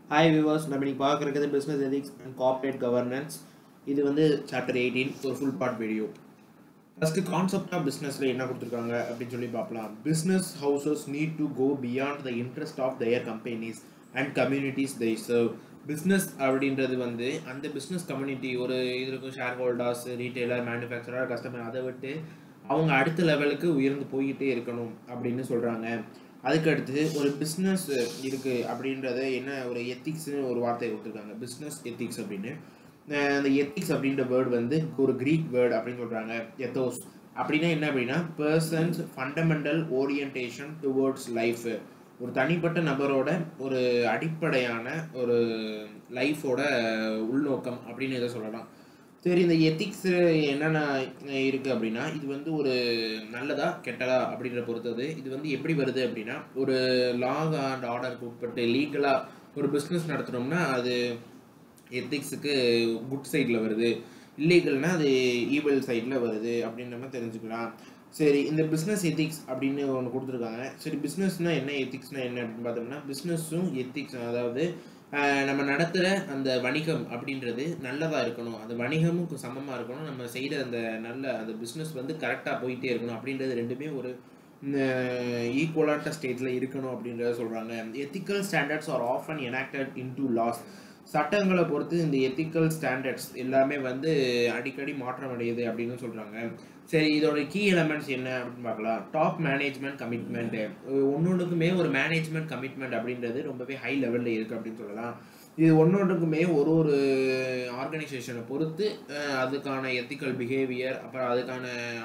Hi viewers நம்ம இன்னைக்கு பார்க்குறது business ethics and corporate governance இது வந்து சாப்டர் எயிட்டீன் ஒரு full part video first concept of பிஸ்னஸில் என்ன கொடுத்துருக்காங்க அப்படின்னு சொல்லி பார்க்கலாம் business houses need to go beyond the interest of their companies and communities they serve business அப்படின்றது வந்து அந்த பிஸ்னஸ் கம்யூனிட்டி ஒரு இது இருக்கும் shareholders retailer manufacturer customer அதை விட்டு அவங்க அடுத்த லெவலுக்கு உயர்ந்து போய்கிட்டே இருக்கணும் அப்படின்னு சொல்கிறாங்க அதுக்கடுத்து ஒரு பிஸ்னஸ் இருக்குது அப்படின்றத என்ன ஒரு எத்திக்ஸ்னு ஒரு வார்த்தை கொடுத்துருக்காங்க பிஸ்னஸ் எத்திக்ஸ் அப்படின்னு அஹ் அந்த எத்திக்ஸ் அப்படின்ற வேர்டு வந்து ஒரு கிரீக் வேர்டு அப்படின்னு சொல்கிறாங்க எத்தோஸ் அப்படின்னா என்ன அப்படின்னா person's fundamental orientation towards life ஒரு தனிப்பட்ட நபரோட ஒரு அடிப்படையான ஒரு லைஃபோட உள்நோக்கம் அப்படின்னு இதை சொல்லலாம் சரி இந்த எத்திக்ஸ் என்னென்ன இருக்குது அப்படின்னா இது வந்து ஒரு நல்லதா கெட்டதா அப்படின்ற பொறுத்தது இது வந்து எப்படி வருது அப்படின்னா ஒரு லாங் அண்ட் ஆர்டருக்கு உட்பட்டு லீகலாக ஒரு பிஸ்னஸ் நடத்துகிறோம்னா அது எத்திக்ஸுக்கு குட் சைடில் வருது இல்லீகல்னா அது ஈவல் சைடில் வருது அப்படின்னு நம்ம தெரிஞ்சுக்கலாம் சரி இந்த பிஸ்னஸ் எத்திக்ஸ் அப்படின்னு ஒன்று கொடுத்துருக்காங்க சரி பிஸ்னஸ்னால் என்ன எத்திக்ஸ்னால் என்ன அப்படின்னு பார்த்தோம்னா பிஸ்னஸும் எத்திக்ஸ் அதாவது ஆஹ், நம்ம நடத்துகிற அந்த வணிகம் அப்படின்றது நல்லதாக இருக்கணும் அந்த வணிகமும் சமமாக இருக்கணும் நம்ம செய்கிற அந்த நல்ல அந்த பிஸ்னஸ் வந்து கரெக்டாக போயிட்டே இருக்கணும் அப்படின்றது ரெண்டுமே ஒரு ஈக்குவலாட்ட ஸ்டேட்டில் இருக்கணும் அப்படின்றத சொல்கிறாங்க ethical standards are often enacted into laws சட்டங்களை பொறுத்து இந்த எத்திக்கல் ஸ்டாண்டர்ட்ஸ் எல்லாமே வந்து அடிக்கடி மாற்றம் அடையுது அப்படின்னு சொல்கிறாங்க சரி இதோட கீ எலமெண்ட்ஸ் என்ன அப்படின்னு பார்க்கலாம் டாப் மேனேஜ்மெண்ட் கமிட்மெண்ட் ஒன்னொன்றுக்குமே ஒரு மேனேஜ்மெண்ட் கமிட்மெண்ட் அப்படின்றது ரொம்பவே ஹை லெவலில் இருக்குது அப்படின்னு சொல்லலாம் இது ஒன்னொன்றுக்குமே ஒரு ஒரு ஆர்கனைசேஷனை பொறுத்து அஹ், அதுக்கான எத்திக்கல் பிஹேவியர் அப்புறம் அதுக்கான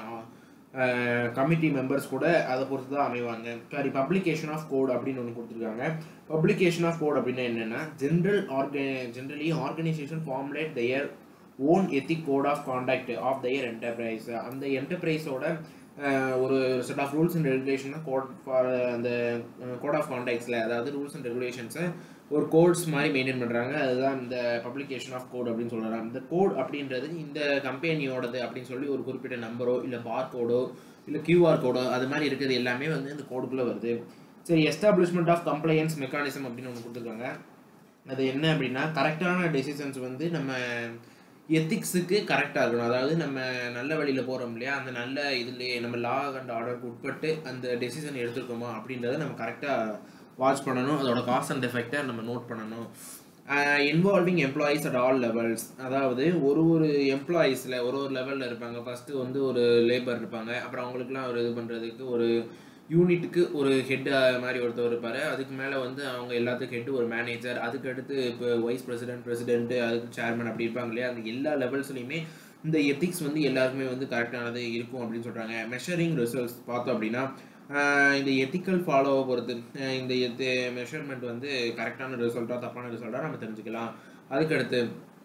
கமிட்டி மெம்பர்ஸ் கூட அதை பொறுத்து தான் அமைவாங்க சரி பப்ளிகேஷன் ஆஃப் கோட் அப்படின்னு ஒன்று கொடுத்துருக்காங்க பப்ளிகேஷன் ஆஃப் கோட் அப்படின்னா என்னென்னா general orga generally organisation formulate their own ethic code of conduct of their enterprise அந்த என்டர்பிரைஸோட ஒரு set of rules and regulation code for அந்த கோட் ஆஃப் கான்டாக்ட்ஸில் அதாவது ரூல்ஸ் அண்ட் ரெகுலேஷன்ஸை ஒரு கோட்ஸ் மாதிரி மெயின்டைன் பண்ணுறாங்க அதுதான் இந்த பப்ளிகேஷன் ஆஃப் கோட் அப்படின்னு சொல்லலாம் இந்த கோட் அப்படின்றது இந்த கம்பெனியோடது அப்படின்னு சொல்லி ஒரு குறிப்பிட்ட நம்பரோ இல்லை பார் கோடோ இல்லை கியூஆர் கோடோ அது மாதிரி இருக்கிறது எல்லாமே வந்து இந்த கோடுக்குள்ளே வருது சரி எஸ்டாப்ளிஷ்மெண்ட் ஆஃப் கம்ப்ளையன்ஸ் மெக்கானிசம் அப்படின்னு ஒன்று கொடுத்துருக்காங்க அது என்ன அப்படின்னா கரெக்டான டெசிஷன்ஸ் வந்து நம்ம எத்திக்ஸுக்கு கரெக்டாக இருக்கணும் அதாவது நம்ம நல்ல வழியில் போகிறோம் இல்லையா அந்த நல்ல இதுலேயே நம்ம லா அண்ட் ஆர்டருக்கு உட்பட்டு அந்த டெசிஷன் எடுத்துருக்கோமா அப்படின்றத நம்ம கரெக்டாக வாட்ச் பண்ணணும் அதோட காஸ் அண்ட் எஃபெக்டை நம்ம நோட் பண்ணணும் involving employees at all levels அதாவது ஒரு ஒரு எம்ப்ளாயீஸில் ஒரு ஒரு லெவலில் இருப்பாங்க ஃபஸ்ட்டு வந்து ஒரு லேபர் இருப்பாங்க அப்புறம் அவங்களுக்குலாம் ஒரு இது பண்ணுறதுக்கு ஒரு யூனிட்டுக்கு ஒரு ஹெட் மாதிரி ஒருத்தர் இருப்பார் அதுக்கு மேலே வந்து அவங்க எல்லாத்துக்கும் ஹெட் ஒரு மேனேஜர் அதுக்கு அடுத்து இப்போ வைஸ் பிரசிடென்ட் பிரசிடென்ட் அதுக்கு சேர்மன் அப்படி இருப்பாங்க இல்லையா அந்த எல்லா லெவல்ஸ்லையுமே இந்த எத்திக்ஸ் வந்து எல்லாருக்குமே வந்து கரெக்டானது இருக்கும் அப்படின்னு சொல்கிறாங்க மெஷரிங் ரிசல்ட்ஸ் பார்த்தோம் அப்படின்னா ஆஹ் இந்த எத்திக்கல் ஃபாலோவை பொறுத்து ஆஹ் இந்த எத்து மெஷர்மெண்ட் வந்து கரெக்டான ரிசல்ட்டாக தப்பான ரிசல்ட்டாக நம்ம தெரிஞ்சுக்கலாம் அதுக்கடுத்து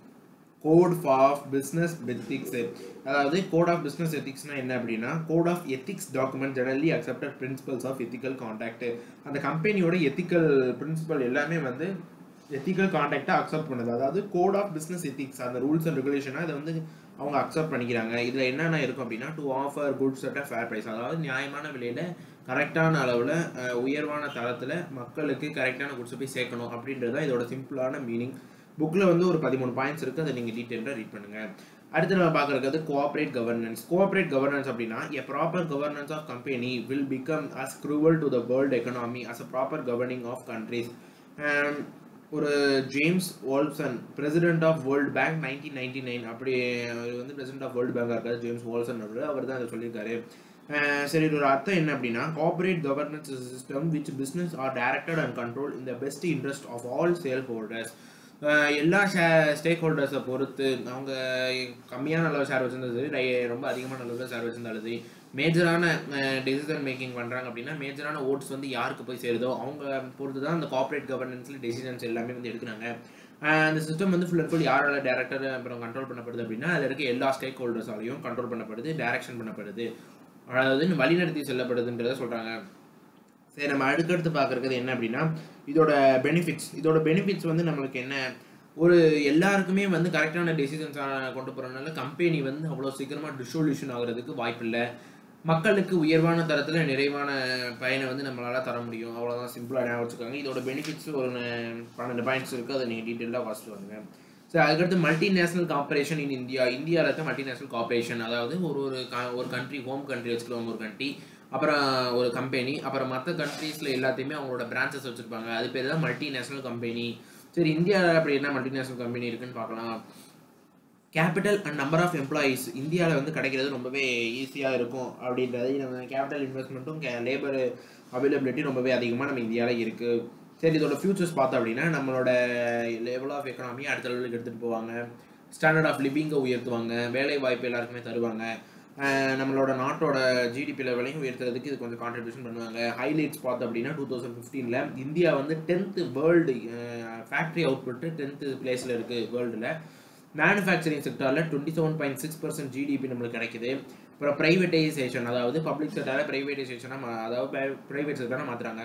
கோட் ஆஃப் பிஸ்னஸ் எத்திக்ஸ் அதாவது கோட் ஆஃப் பிஸ்னஸ் எத்திக்ஸ்னா என்ன அப்படின்னா code of ethics document generally accepted principles of ethical conduct அந்த கம்பெனியோட எத்திக்கல் பிரின்சிபல் எல்லாமே வந்து எத்திக்கல் கான்டாக்டை அக்செப்ட் பண்ணுது அதாவது கோட் ஆஃப் பிஸ்னஸ் எத்திக்ஸ் அந்த ரூல்ஸ் அண்ட் ரெகுலேஷனை அதை வந்து அவங்க அக்செப்ட் பண்ணிக்கிறாங்க இதில் என்னென்ன இருக்கும் அப்படின்னா to offer goods at fair price அதாவது நியாயமான விலையில் கரெக்டான அளவில் உயர்வான தளத்தில் மக்களுக்கு கரெக்டான குட்ஸை போய் சேர்க்கணும் அப்படின்றது தான் இதோட சிம்பிளான மீனிங் புக்கில் வந்து ஒரு பதிமூணு பாயிண்ட்ஸ் இருக்குது அதை நீங்கள் டீட்டெயிலாக ரீட் பண்ணுங்கள் அடுத்து நம்ம பார்க்குறது கோஆப்ரேட் கவர்னன்ஸ் கோஆப்ரேட் கவர்னன்ஸ் அப்படின்னா a proper governance of company will become as crucial to the world economy as a proper governing of countries ஒரு James Wolfensohn president of World Bank nineteen ninety nine அப்படி அவர் வந்து president of world பேங்காக இருக்காரு James வால்சன் அவர் அவர் தான் அதை சொல்லியிருக்காரு அஹ் சரி இதோட அர்த்தம் என்ன அப்படின்னா corporate governance system which business are directed and control இந்த best interest of all shareholders எல்லா ஷே ஸ்டேக் ஹோல்டர்ஸை பொறுத்து அவங்க கம்மியான அளவு ஷேர் வச்சிருந்தது சரி டை- ரொம்ப அதிகமான அளவில் ஷேர் வச்சிருந்தாலும் சரி மேஜரான டெசிஷன் மேக்கிங் பண்ணுறாங்க அப்படின்னா மேஜரான ஓட்ஸ் வந்து யாருக்கு போய் சேருதோ அவங்க பொறுத்து தான் அந்த கார்ப்பரேட் கவர்னன்ஸில் டெசிஷன்ஸ் எல்லாமே வந்து எடுக்கிறாங்க அஹ் அந்த சிஸ்டம் வந்து ஃபுல் அண்ட் ஃபுல் யாரால டேரக்டர் அப்புறம் கண்ட்ரோல் பண்ணப்படுது அப்படின்னா அதில் இருக்க எல்லா ஸ்டேக் ஹோல்டர்ஸாலையும் கண்ட்ரோல் பண்ணப்படுது டைரக்ஷன் பண்ணப்படுது அதாவது வழிநடத்தி செல்லப்படுதுன்றதை சொல்கிறாங்க சரி நம்ம அடுக்கடுத்து பார்க்குறது என்ன அப்படின்னா இதோட பெனிஃபிட்ஸ் இதோட பெனிஃபிட்ஸ் வந்து நம்மளுக்கு என்ன ஒரு எல்லாருக்குமே வந்து கரெக்டான டெசிஷன்ஸ் கொண்டு போகிறனால கம்பெனி வந்து அவ்வளோ சீக்கிரமாக டிசொல்யூஷன் ஆகுறதுக்கு வாய்ப்பில்லை மக்களுக்கு உயர்வான தரத்தில் நிறைவான பயனை வந்து நம்மளால தர முடியும் அவ்வளோதான் சிம்பிளாக ஞாபகம் வச்சுக்கோங்க இதோட பெனிஃபிட்ஸ் ஒரு ந- பன்னெண்டு பாயிண்ட்ஸ் இருக்குது அதை நீங்கள் டீட்டெயிலாக வாசிட்டு வாங்க சரி அதுக்கடுத்து மல்டிநேஷனல் கார்பரேஷன் இன் இந்தியா இந்தியாவில் இருக்க மல்டிநேஷனல் கார்பரேஷன் அதாவது ஒரு ஒரு க- ஒரு கண்ட்ரி ஹோம் கண்ட்ரி வச்சுக்கிறவங்க ஒரு கண்ட்ரி அப்புறம் ஒரு கம்பெனி அப்புறம் மற்ற கண்ட்ரீஸில் எல்லாத்தையுமே அவங்களோட பிரான்ச்சஸ் வச்சுருப்பாங்க அது பேர் தான் மல்டிநேஷனல் கம்பெனி சரி இந்தியாவில் அப்படி என்ன மல்டிநேஷனல் கம்பெனி இருக்குன்னு பார்க்கலாம் capital and number of employees இந்தியாவில் வந்து கிடைக்கிறது ரொம்பவே ஈஸியாக இருக்கும் அப்படின்றது நம்ம கேபிட்டல் இன்வெஸ்ட்மெண்ட்டும் கே லேபர் அவைலபிலிட்டி ரொம்பவே அதிகமாக நம்ம இந்தியாவில் இருக்குது சரி இதோட ஃபியூச்சர்ஸ் பார்த்தோம் அப்படின்னா நம்மளோட லெவல் ஆஃப் எக்கனாமி அடுத்த லெவலுக்கு எடுத்துகிட்டு போவாங்க ஸ்டாண்டர்ட் ஆஃப் லிவிங்கை உயர்த்துவாங்க வேலை வாய்ப்பு எல்லாருக்குமே தருவாங்க அஹ் நம்மளோட நாட்டோட ஜிடிபி லெவலையும் உயர்த்துறதுக்கு இது கொஞ்சம் கான்ட்ரிபியூஷன் பண்ணுவாங்க ஹைலைட்ஸ் பார்த்தோம் அப்படின்னா டூ தௌசண்ட் ஃபிஃப்டீனில் இந்தியா வந்து tenth world factory output tenth பிளேஸில் இருக்குது வேர்ல்டில் மேனுஃபேக்சரிங் செக்டாரில் twenty seven point six percent GDP நம்மளுக்கு கிடைக்குது அப்புறம் ப்ரைவேட்டைசேஷன் அதாவது பப்ளிக் செக்டாரில் ப்ரைவேட்டைசேஷனாக அதாவது ப்ரைவேட் செக்டாராக மாற்றுறாங்க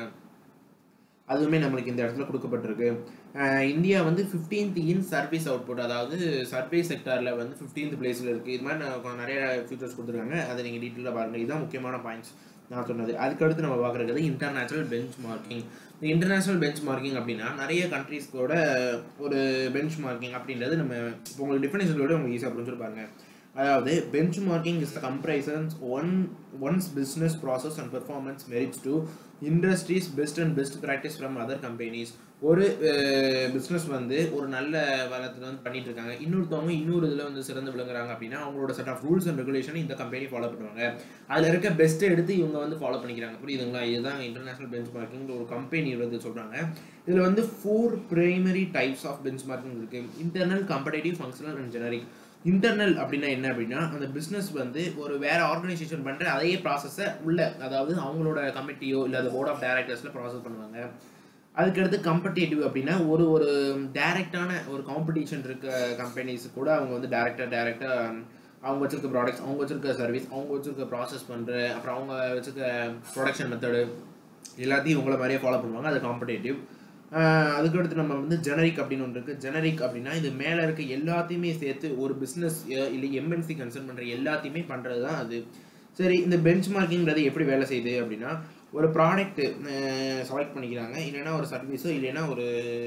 அதுவுமே நம்மளுக்கு இந்த இடத்துல கொடுக்கப்பட்டிருக்கு அஹ் இந்தியா வந்து 15th இன் சர்வீஸ் அவுட்புட் அதாவது சர்வீஸ் செக்டாரில் வந்து 15th பிளேஸில் இருக்குது இது மாதிரி நான் கொஞ்சம் நிறைய ஃபியூச்சர்ஸ் கொடுத்துருக்காங்க அதை நீங்கள் டீட்டெயிலாக பாருங்கள் இதுதான் முக்கியமான பாயிண்ட்ஸ் நான் சொன்னது அதுக்கடுத்து நம்ம பார்க்குறது இன்டர்நேஷனல் பெஞ்ச் மார்க்கிங் இந்த இன்டர்நேஷனல் பெஞ்ச் மார்க்கிங் அப்படின்னா நிறைய கண்ட்ரீஸ்க்கோட ஒரு பெஞ்ச் மார்க்கிங் அப்படின்றது நம்ம இப்போ உங்களுக்கு டிஃபரன்ஷியலோட உங்களுக்கு ஈஸியாக புரிஞ்சுருப்பாங்க அதாவது benchmarking is the comparisons one one's business process and performance merits to industries best and best practice from other companies ஒரு பிஸ்னஸ் வந்து ஒரு நல்ல வளத்தில் வந்து பண்ணிட்டு இருக்காங்க இன்னொருத்தவங்க இன்னொரு இதில் வந்து சிறந்து விளங்குறாங்க அப்படின்னா அவங்களோட set of rules and regulation இந்த கம்பெனி ஃபாலோ பண்ணுவாங்க அதில் இருக்க பெஸ்ட்டை எடுத்து இவங்க வந்து ஃபாலோ பண்ணிக்கிறாங்க புரியுதுங்களா இதுதான் இன்டர்நேஷனல் பெஞ்ச் மார்க்கிங் ஒரு கம்பெனி வந்து சொல்கிறாங்க இதில் வந்து four primary types of benchmarking இருக்குது internal competitive functional and generic internal அப்படின்னா என்ன அப்படின்னா அந்த பிஸ்னஸ் வந்து ஒரு வேற ஆர்கனைசேஷன் பண்ணுற அதே ப்ராசஸை உள்ள அதாவது அவங்களோட கமிட்டியோ இல்லை அந்த போர்ட் ஆஃப் டைரக்டர்ஸில் ப்ராசஸ் பண்ணுவாங்க அதுக்கடுத்து கம்படேட்டிவ் அப்படின்னா ஒரு ஒரு டைரக்டான ஒரு காம்படிஷன் இருக்க கம்பெனிஸ் கூட அவங்க வந்து டேரக்டர் டேரக்டாக அவங்க வச்சிருக்க ப்ராடக்ட்ஸ் அவங்க வச்சிருக்க சர்வீஸ் அவங்க வச்சிருக்க ப்ராசஸ் பண்ணுற அப்புறம் அவங்க வச்சிருக்க ப்ரொடக்ஷன் மெத்தடு எல்லாத்தையும் இவங்கள மாதிரியே ஃபாலோ பண்ணுவாங்க அது காம்படேட்டிவ் அதுக்கடுத்து நம்ம வந்து ஜெனரிக் அப்படின்னு ஒன்று இருக்குது ஜெனரிக் அப்படின்னா இது மேலே இருக்க எல்லாத்தையுமே சேர்த்து ஒரு பிஸ்னஸ் இல்லை எம்என்சி கன்சர்ன் பண்ணுற எல்லாத்தையுமே பண்ணுறது தான் அது சரி இந்த பெஞ்ச் மார்க்கிங்கிறது எப்படி வேலை செய்யுது அப்படின்னா ஒரு ப்ராடக்ட்டு செலக்ட் பண்ணிக்கிறாங்க இல்லைன்னா ஒரு சர்வீஸோ இல்லைன்னா ஒரு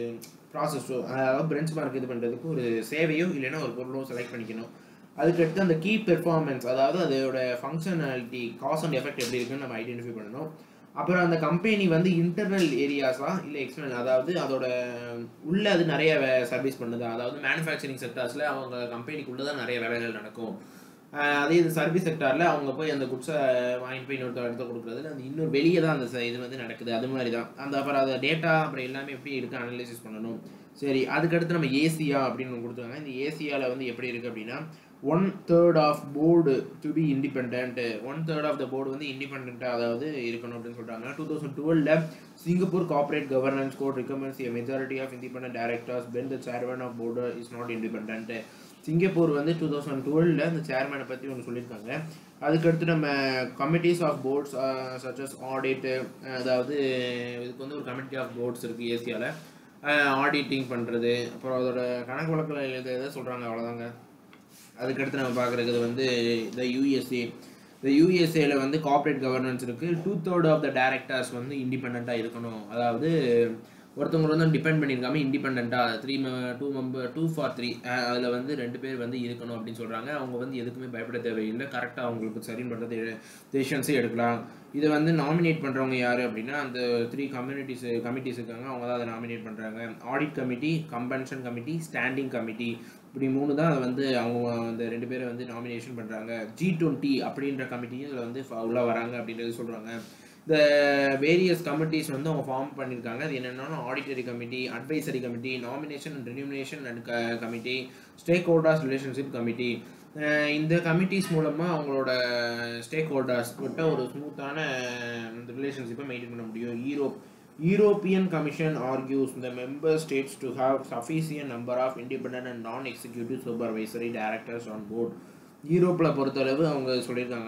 ப்ராசஸோ அதாவது பெஞ்ச் மார்க் இது பண்ணுறதுக்கு ஒரு சேவையோ இல்லைன்னா ஒரு பொருளோ செலக்ட் பண்ணிக்கணும் அதுக்கடுத்து அந்த கீ பெர்ஃபார்மன்ஸ் அதாவது அதோட ஃபங்க்ஷனாலிட்டி காஸ் அண்ட் எஃபெக்ட் எப்படி இருக்குன்னு நம்ம ஐடென்டிஃபை பண்ணணும் அப்புறம் அந்த கம்பெனி வந்து இன்டர்னல் ஏரியாஸா இல்லை எக்ஸ்டர்னல் அதாவது அதோட உள்ள அது நிறைய சர்வீஸ் பண்ணுதா அதாவது மேனுஃபேக்சரிங் செக்டார்ஸில் அவங்க கம்பெனிக்குள்ளே தான் நிறைய வேலைகள் நடக்கும் ஆஹ் அதே இது சர்வீஸ் செக்டாரில் அவங்க போய் அந்த குட்ஸை வாங்கிட்டு போய் இன்னொருத்தர் இடத்த கொடுக்குறது அந்த இன்னொரு வெளியே தான் அந்த ச- இது வந்து நடக்குது அது மாதிரி தான் அந்த அப்புறம் அந்த டேட்டா அப்புறம் எல்லாமே எப்படி இருக்கு அனலைசிஸ் பண்ணணும் சரி அதுக்கடுத்து நம்ம ஏசியா அப்படின்னு ஒன்று கொடுத்துருக்காங்க இந்த ஏசியாவில் வந்து எப்படி இருக்குது அப்படின்னா one third of board to be independent one third of the board வந்து இண்டிபெண்ட்டாக அதாவது இருக்கணும் அப்படின்னு சொல்கிறாங்க டூ தௌசண்ட் டுவெலில் Singapore corporate governance code recommends a majority of independent directors when the chairman of board is not independent Singapore வந்து two thousand டுவெலில் இந்த சேர்மனை பற்றி ஒன்று சொல்லியிருக்காங்க அதுக்கடுத்து நம்ம கமிட்டிஸ் ஆஃப் போர்ட்ஸ் சச்சஸ் ஆடிட்டு அதாவது இதுக்கு வந்து ஒரு கமிட்டி ஆஃப் போர்ட்ஸ் இருக்குது ஏசியாவில் ஆடிட்டிங் பண்ணுறது அப்புறம் அதோட கணக்கு வழக்கில் எழுத சொல்கிறாங்க அவ்வளோதாங்க அதுக்கடுத்து நம்ம பார்க்குறது வந்து இந்த யூஎஸ்ஏ இந்த யூஎஸ்ஏல வந்து கார்ப்பரேட் கவர்னன்ஸ் இருக்குது two third of the directors வந்து இண்டிபெண்ட்டாக இருக்கணும் அதாவது ஒருத்தவங்க வந்து டிபெண்ட் பண்ணியிருக்காம இண்டிபெண்ட்டாக three two member two four three அதில் வந்து ரெண்டு பேர் வந்து இருக்கணும் அப்படின்னு சொல்கிறாங்க அவங்க வந்து எதுக்குமே பயப்பட தேவையில்லை கரெக்டாக அவங்களுக்கு சரின்னு பண்ணுறது டெசிஷன்ஸே எடுக்கலாம் இதை வந்து நாமினேட் பண்ணுறவங்க யார் அப்படின்னா அந்த த்ரீ கம்யூனிட்டிஸ் கமிட்டிஸ் இருக்காங்க அவங்க தான் அதை நாமினேட் பண்ணுறாங்க audit committee compensation committee standing committee இப்படி மூணு தான் அதை வந்து அவங்க அந்த ரெண்டு பேரை வந்து நாமினேஷன் பண்ணுறாங்க ஜி டுவெண்ட்டி அப்படின்ற கமிட்டியும் இதில் வந்து உள்ளே வராங்க அப்படின்றது சொல்கிறாங்க இந்த வேரியஸ் கமிட்டிஸ் வந்து அவங்க ஃபார்ம் பண்ணியிருக்காங்க அது என்னென்னா auditory committee advisory committee nomination and remuneration and committee stakeholders relationship committee இந்த கமிட்டிஸ் மூலமாக அவங்களோட ஸ்டேக் ஹோல்டர்ஸ் கிட்ட ஒரு ஸ்மூத்தான ரிலேஷன்ஷிப்பை மெயின்டைன் பண்ண முடியும் Europe European Commission argues the member states to have sufficient number of independent and non-executive supervisory directors on board. யூரோப்பில் பொறுத்தளவு அவங்க சொல்லியிருக்காங்க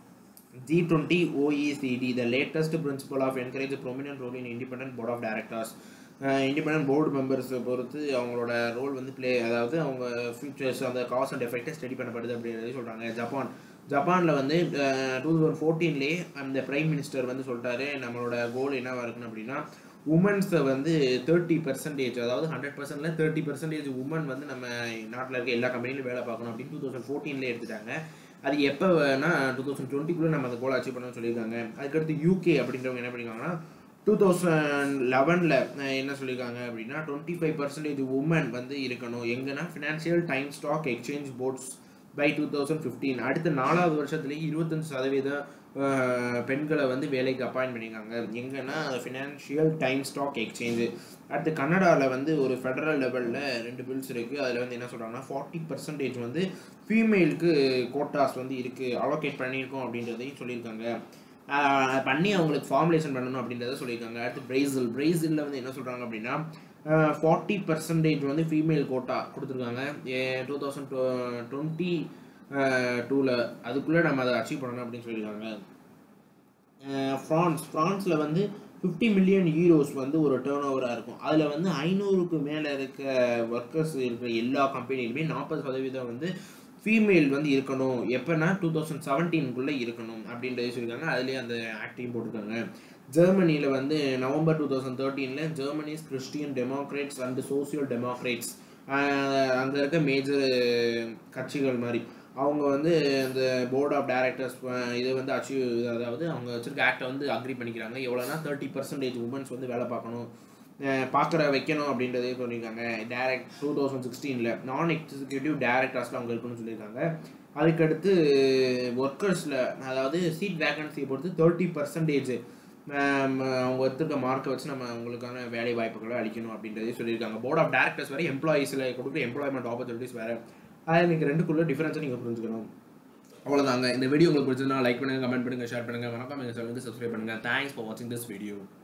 G twenty OECD the latest principal of encourage prominent role in independent board of directors independent board மெம்பர்ஸை பொறுத்து அவங்களோட role வந்து play அதாவது அவங்க ஃபியூச்சர்ஸ் அந்த காஸ் அண்ட் எஃபெக்டை ஸ்டடி பண்ணப்படுது அப்படின்றது சொல்கிறாங்க ஜப்பான் ஜப்பானில் வந்து டூ தௌசண்ட் ஃபோர்டீன்லேயே அந்த பிரைம் மினிஸ்டர் வந்து சொல்லிட்டாரு நம்மளோட கோல் என்னவா இருக்குன்னு அப்படின்னா உமன்ஸை வந்து தேர்ட்டி பர்சன்டேஜ் அதாவது ஹண்ட்ரட் பர்சன்ட்ல தேர்ட்டி பர்சன்டேஜ் உமன் வந்து நம்ம நாட்டில் இருக்க எல்லா கம்பெனிலும் வேலை பார்க்கணும் அப்படின்னு டூ தௌசண்ட் ஃபோர்டீன்லேயே எடுத்துட்டாங்க அது எப்போ வேணா டூ தௌசண்ட் டுவெண்ட்டிக்குள்ளே நம்ம அந்த கோலை அச்சீவ் பண்ணணும்னு சொல்லியிருக்காங்க அதுக்கடுத்து யூகே அப்படின்றவங்க என்ன பண்ணிருக்காங்கன்னா டூ தௌசண்ட் லெவனில் என்ன சொல்லியிருக்காங்க அப்படின்னா டுவெண்ட்டி ஃபைவ் பர்சன்டேஜ் உமன் வந்து இருக்கணும் எங்கன்னா financial time stock exchange boards by two thousand fifteen அடுத்த நாலாவது வருஷத்துலேயே இருபத்தஞ்சு சதவீதம் அஹ், பெண்களை வந்து வேலைக்கு அப்பாயின்ட் பண்ணியிருக்காங்க எங்கன்னா ஃபினான்ஷியல் டைம் ஸ்டாக் எக்ஸ்சேஞ்சு அடுத்து கன்னடாவில் வந்து ஒரு ஃபெடரல் லெவலில் ரெண்டு பில்ஸ் இருக்குது அதில் வந்து என்ன சொல்கிறாங்கன்னா ஃபார்ட்டி பர்சன்டேஜ் வந்து ஃபீமேலுக்கு கோட்டாஸ் வந்து இருக்குது அலோகேட் பண்ணியிருக்கோம் அப்படின்றதையும் சொல்லியிருக்காங்க ஆஹ் பண்ணி அவங்களுக்கு ஃபார்முலேஷன் பண்ணணும் அப்படின்றத சொல்லியிருக்காங்க அடுத்து பிரேசில் பிரேசிலில் வந்து என்ன சொல்கிறாங்க அப்படின்னா ஃபார்ட்டி பர்சன்டேஜ் வந்து ஃபீமேல் கோட்டா கொடுத்துருக்காங்க டூ தௌசண்ட் டுவெண்ட்டி டூவில் அதுக்குள்ளே நம்ம அதை அச்சீவ் பண்ணணும் அப்படின்னு சொல்லியிருக்காங்க ஃப்ரான்ஸ் ஃப்ரான்ஸில் வந்து ஃபிஃப்டி மில்லியன் யூரோஸ் வந்து ஒரு டேர்ன் ஓவராக இருக்கும் அதில் வந்து ஐநூறுக்கு மேலே இருக்க ஒர்க்கர்ஸ் இருக்கிற எல்லா கம்பெனிலுமே நாற்பது சதவீதம் வந்து ஃபீமேல் வந்து இருக்கணும் எப்போனா டூ தௌசண்ட் செவன்டீனுக்குள்ளே இருக்கணும் அப்படின்றத சொல்லியிருக்காங்க அதுலேயே அந்த ஆக்டையும் போட்டிருக்காங்க ஜெர்மனியில் வந்து நவம்பர் டூ தௌசண்ட் தேர்ட்டீனில் Germany's Christian Democrats and Social Democrats அங்கே இருக்க மேஜர் கட்சிகள் மாதிரி அவங்க வந்து இந்த போர்ட் ஆஃப் டைரக்டர்ஸ் இது வந்து அச்சீவ் அதாவது அவங்க வச்சிருக்க ஆக்டை வந்து அக்ரி பண்ணிக்கிறாங்க எவ்வளோனா தேர்ட்டி பர்சன்டேஜ் உமன்ஸ் வந்து வேலை பார்க்கணும் பார்க்குற வைக்கணும் அப்படின்றதே சொல்லியிருக்காங்க டேரக்ட் டூ தௌசண்ட் சிக்ஸ்டீனில் நான் எக்ஸிக்யூட்டிவ் டேரக்டர்ஸில் அவங்க இருக்குன்னு சொல்லியிருக்காங்க அதுக்கடுத்து ஒர்க்கர்ஸில் அதாவது சீட் வேகன்சியை பொறுத்து தேர்ட்டி பர்சன்டேஜ் அவங்க வச்சிருக்க மார்க்கை வச்சு நம்ம அவங்களுக்கான வேலை வாய்ப்புகளை அளிக்கணும் அப்படின்றதே சொல்லியிருக்காங்க போர்ட் ஆஃப் டேரக்டர்ஸ் வேறு எம்ப்ளாயீஸில் கொடுக்குற எம்ப்ளாய்மெண்ட் ஆப்பர்ச்சுனிட்டிஸ் வேறு அது நீங்கள் ரெண்டுக்குள்ள டிஃபரன்ஸை நீங்கள் புரிஞ்சுக்கணும் அவ்வளோதாங்க இந்த வீடியோ உங்களுக்கு பிடிச்சதுன்னா லைக் பண்ணுங்கள் கமெண்ட் பண்ணுங்கள் ஷேர் பண்ணுங்கள் வணக்கம் எங்கள் சேனலுக்கு சப்ஸ்கிரைப் பண்ணுங்கள் தேங்க்ஸ் ஃபார் வாட்சிங் திஸ் வீடியோ